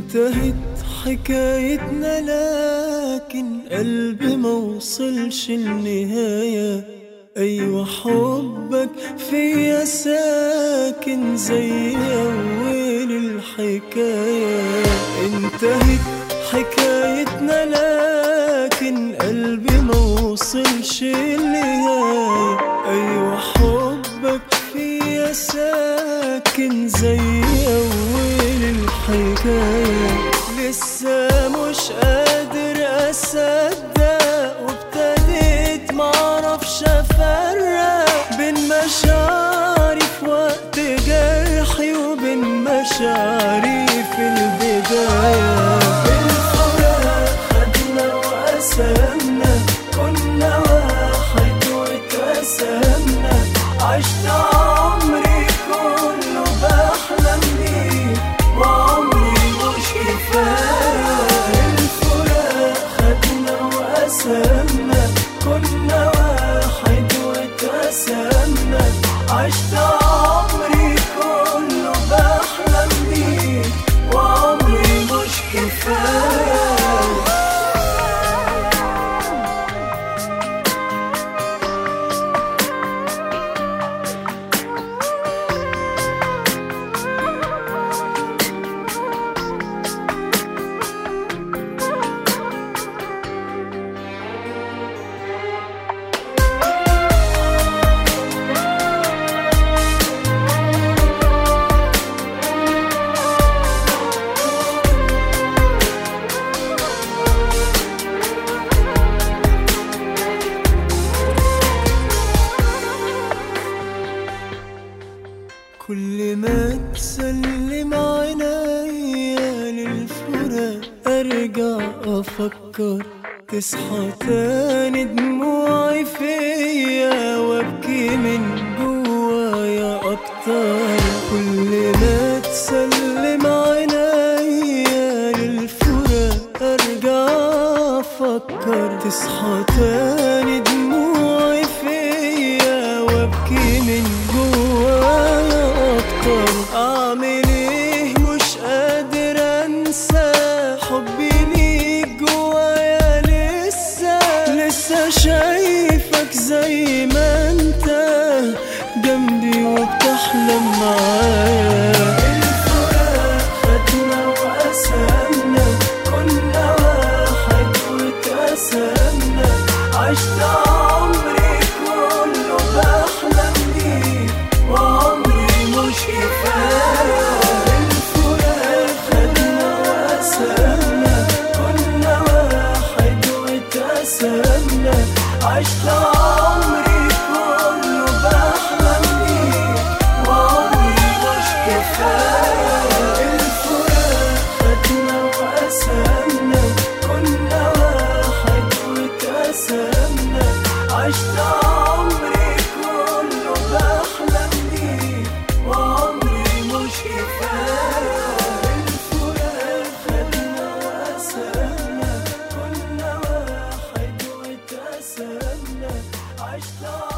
انتهت حكايتنا لكن قلبي موصلش النهاية أيوة حبك فيا ساكن زي أول الحكاية انتهت حكايتنا لكن قلبي موصلش النهاية أيوة حبك فيا ساكن زي أول الحكاية لسه مش قادر أصدق وابتديت معرفش أفرق بين مشاعري في وقت جرحي وبين مشاعري في البداية بالفراق خدنا وقسمنا كنا واحد واتقسمنا عشت عمري كله بحلم بيه وعمري مش كفاية الفراق خدنا وقسمنا كنا واحد واتقسمنا عشت عمري كله بحلم بيه وعمري مش كفاية كل ما تسلم عينيا للفراق ارجع افكر تصحى تاني دموعي فيا وابكي من جوايا اكتر كل ما تسلم عينيا للفراق ارجع افكر تصحى تاني دموعي فيا وابكي من جوايا اكتر اعمل ايه مش قادر انسى حبي ليك جوايا لسه لسه شايفك زي ما انت جنبي وبتحلم معايا الفراق خدنا وقسمنا كنا واحد واتقسمنا عشت عمري كله بحلم بيه وعمري مش كفاية الفراق خدنا وقسمنا كنا واحد واتقسمنا عشت عمري كله بحلم بيه وعمري مش كفاية الفراق خدنا وقسمنا كنا واحد واتقسمنا عشت عمري كله بحلم بيه وعمري مش كفاية الفراق خدنا وقسمنا كنا واحد واتقسمنا عشت